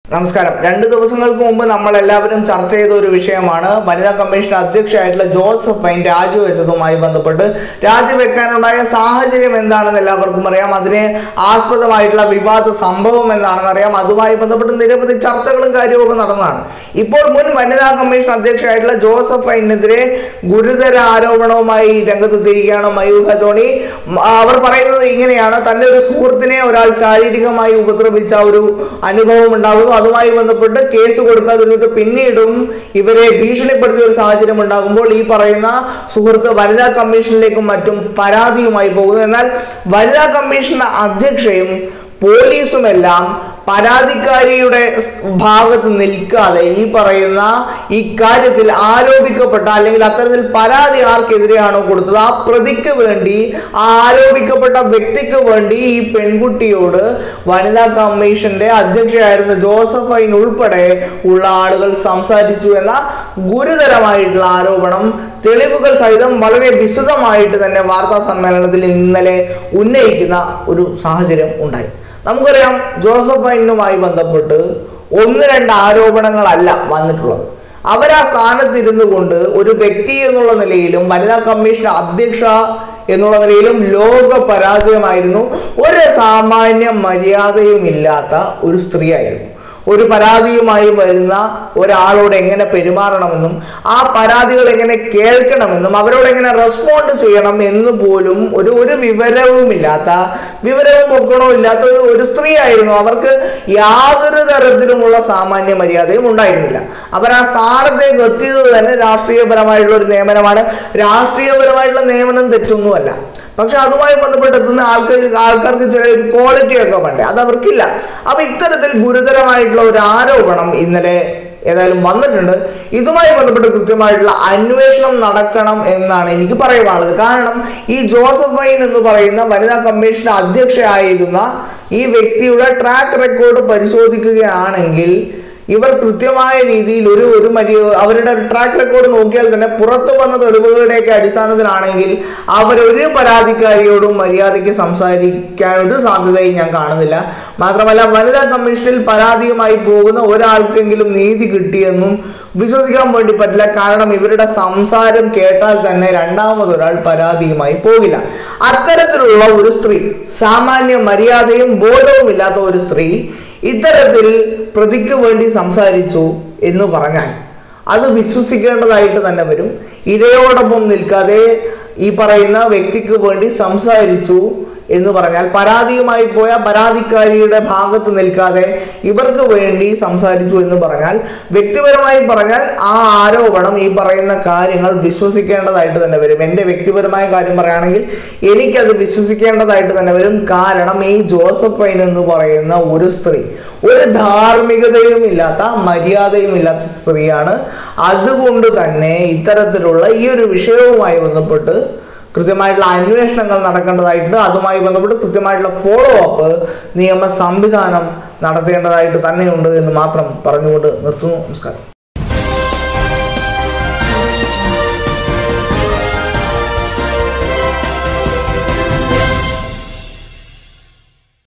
നമസ്കാരം രണ്ട് ദിവസങ്ങൾക്ക് മുമ്പ് നമ്മൾ എല്ലാവരും ചർച്ച ചെയ്ത ഒരു വിഷയമാണ് വനിതാ കമ്മീഷൻ അധ്യക്ഷയായിട്ടുള്ള ജോസഫൈൻ രാജിവെച്ചതുമായി ബന്ധപ്പെട്ട് രാജിവെക്കാനുണ്ടായ സാഹചര്യം എന്താണെന്ന് എല്ലാവർക്കും അറിയാം അതിന് ആസ്പദമായിട്ടുള്ള വിവാദ സംഭവം എന്താണെന്ന് അറിയാം അതുമായി ബന്ധപ്പെട്ട് നിരവധി ചർച്ചകളും കാര്യവും നടന്നതാണ് ഇപ്പോൾ മുൻ വനിതാ കമ്മീഷൻ അധ്യക്ഷയായിട്ടുള്ള ജോസഫൈനെതിരെ ഗുരുതര ആരോപണവുമായി രംഗത്തെത്തിയിരിക്കുകയാണ് മയൂഖ ജോണി മ- അവർ പറയുന്നത് ഇങ്ങനെയാണ് തന്റെ ഒരു സുഹൃത്തിനെ ഒരാൾ ശാരീരികമായി ഉപദ്രവിച്ച ഒരു അനുഭവം ഉണ്ടാകുന്നു അതുമായി ബന്ധപ്പെട്ട് കേസ് കൊടുക്കാതിരുന്നിട്ട് പിന്നീടും ഇവരെ ഭീഷണിപ്പെടുത്തിയ ഒരു സാഹചര്യം ഉണ്ടാകുമ്പോൾ ഈ പറയുന്ന സുഹൃത്ത് വനിതാ കമ്മീഷനിലേക്കും മറ്റും പരാതിയുമായി പോകുന്നു എന്നാൽ വനിതാ കമ്മീഷൻ അധ്യക്ഷയും പോലീസുമെല്ലാം പരാതിക്കാരിയുടെ ഭാഗത്ത് നിൽക്കാതെ ഈ പറയുന്ന ഇക്കാര്യത്തിൽ ആരോപിക്കപ്പെട്ട അല്ലെങ്കിൽ അത്തരത്തിൽ പരാതി ആർക്കെതിരെയാണോ കൊടുത്തത് ആ പ്രതിക്ക് വേണ്ടി ആ ആരോപിക്കപ്പെട്ട വ്യക്തിക്ക് വേണ്ടി ഈ പെൺകുട്ടിയോട് വനിതാ കമ്മീഷന്റെ അധ്യക്ഷയായിരുന്ന ജോസഫൈൻ ഉൾപ്പെടെ ഉള്ള ആളുകൾ സംസാരിച്ചു എന്ന ഗുരുതരമായിട്ടുള്ള ആരോപണം തെളിവുകൾ സഹിതം വളരെ വിശദമായിട്ട് തന്നെ വാർത്താ സമ്മേളനത്തിൽ ഇന്നലെ ഉന്നയിക്കുന്ന ഒരു സാഹചര്യം ഉണ്ടായി നമുക്കറിയാം ജോസഫൈനുമായി ബന്ധപ്പെട്ട് ഒന്ന് രണ്ട് ആരോപണങ്ങളല്ല വന്നിട്ടുള്ളത് അവർ ആ സ്ഥാനത്തിരുന്നു കൊണ്ട് ഒരു വ്യക്തി എന്നുള്ള നിലയിലും വനിതാ കമ്മീഷൻ അധ്യക്ഷ എന്നുള്ള നിലയിലും ലോക പരാജയമായിരുന്നു ഒരു സാമാന്യ മര്യാദയും ഇല്ലാത്ത ഒരു സ്ത്രീയായിരുന്നു ഒരു പരാതിയുമായി വരുന്ന ഒരാളോട് എങ്ങനെ പെരുമാറണമെന്നും ആ പരാതികൾ എങ്ങനെ കേൾക്കണമെന്നും അവരോട് എങ്ങനെ റെസ്പോണ്ട് ചെയ്യണം എന്ന് പോലും ഒരു ഒരു വിവരവുമില്ലാത്ത വിവരവും പൊക്കണവും ഇല്ലാത്ത ഒരു ഒരു സ്ത്രീ ആയിരുന്നു അവർക്ക് യാതൊരു തരത്തിലുമുള്ള സാമാന്യ മര്യാദയും ഉണ്ടായിരുന്നില്ല അവർ ആ സ്ഥാനത്തേക്ക് എത്തിയത് തന്നെ രാഷ്ട്രീയപരമായിട്ടുള്ള ഒരു നിയമനമാണ് രാഷ്ട്രീയപരമായിട്ടുള്ള നിയമനം തെറ്റൊന്നുമല്ല പക്ഷെ അതുമായി ബന്ധപ്പെട്ട് എത്തുന്ന ആൾക്ക് ആൾക്കാർക്ക് ചില ഒരു ക്വാളിറ്റി ഒക്കെ വേണ്ടേ അത് അവർക്കില്ല അപ്പൊ ഇത്തരത്തിൽ ഗുരുതരമായിട്ടുള്ള ഒരു ആരോപണം ഇന്നലെ ഏതായാലും വന്നിട്ടുണ്ട് ഇതുമായി ബന്ധപ്പെട്ട് കൃത്യമായിട്ടുള്ള അന്വേഷണം നടക്കണം എന്നാണ് എനിക്ക് പറയുവാനുള്ളത് കാരണം ഈ ജോസഫൈൻ എന്ന് പറയുന്ന വനിതാ കമ്മീഷൻ അധ്യക്ഷയായിരുന്ന ഈ വ്യക്തിയുടെ ട്രാക്ക് റെക്കോർഡ് പരിശോധിക്കുകയാണെങ്കിൽ ഇവർ കൃത്യമായ രീതിയിൽ ഒരു ഒരു മര്യ അവരുടെ ട്രാക്ക് റെക്കോർഡ് നോക്കിയാൽ തന്നെ പുറത്തു വന്ന തെളിവുകളുടെയൊക്കെ അടിസ്ഥാനത്തിലാണെങ്കിൽ അവരൊരു പരാതിക്കാരിയോടും മര്യാദയ്ക്ക് സംസാരിക്കാൻ ഒരു സാധ്യതയും ഞാൻ കാണുന്നില്ല മാത്രമല്ല വനിതാ കമ്മീഷനിൽ പരാതിയുമായി പോകുന്ന ഒരാൾക്കെങ്കിലും നീതി കിട്ടിയെന്നും വിശ്വസിക്കാൻ വേണ്ടി പറ്റില്ല കാരണം ഇവരുടെ സംസാരം കേട്ടാൽ തന്നെ രണ്ടാമതൊരാൾ പരാതിയുമായി പോകില്ല അത്തരത്തിലുള്ള ഒരു സ്ത്രീ സാമാന്യ മര്യാദയും ബോധവും ഇല്ലാത്ത ഒരു സ്ത്രീ ഇത്തരത്തിൽ പ്രതിക്ക് വേണ്ടി സംസാരിച്ചു എന്ന് പറഞ്ഞാൽ അത് വിശ്വസിക്കേണ്ടതായിട്ട് തന്നെ വരും ഇരയോടൊപ്പം നിൽക്കാതെ ഈ പറയുന്ന വ്യക്തിക്ക് വേണ്ടി സംസാരിച്ചു എന്ന് പറഞ്ഞാൽ പരാതിയുമായി പോയ പരാതിക്കാരിയുടെ ഭാഗത്ത് നിൽക്കാതെ ഇവർക്ക് വേണ്ടി സംസാരിച്ചു എന്ന് പറഞ്ഞാൽ വ്യക്തിപരമായി പറഞ്ഞാൽ ആ ആരോപണം ഈ പറയുന്ന കാര്യങ്ങൾ വിശ്വസിക്കേണ്ടതായിട്ട് തന്നെ വരും എൻ്റെ വ്യക്തിപരമായ കാര്യം പറയുകയാണെങ്കിൽ എനിക്കത് വിശ്വസിക്കേണ്ടതായിട്ട് തന്നെ വരും കാരണം ഈ ജോസഫൈൻ എന്ന് പറയുന്ന ഒരു സ്ത്രീ ഒരു ധാർമ്മികതയും ഇല്ലാത്ത മര്യാദയും ഇല്ലാത്ത സ്ത്രീയാണ് അതുകൊണ്ട് തന്നെ ഇത്തരത്തിലുള്ള ഈ ഒരു വിഷയവുമായി ബന്ധപ്പെട്ട് കൃത്യമായിട്ടുള്ള അന്വേഷണങ്ങൾ നടക്കേണ്ടതായിട്ടുണ്ട് അതുമായി ബന്ധപ്പെട്ട് കൃത്യമായിട്ടുള്ള ഫോളോ അപ്പ് നിയമ സംവിധാനം നടത്തേണ്ടതായിട്ട് തന്നെയുണ്ട് എന്ന് മാത്രം പറഞ്ഞുകൊണ്ട് നിർത്തുന്നു നമസ്കാരം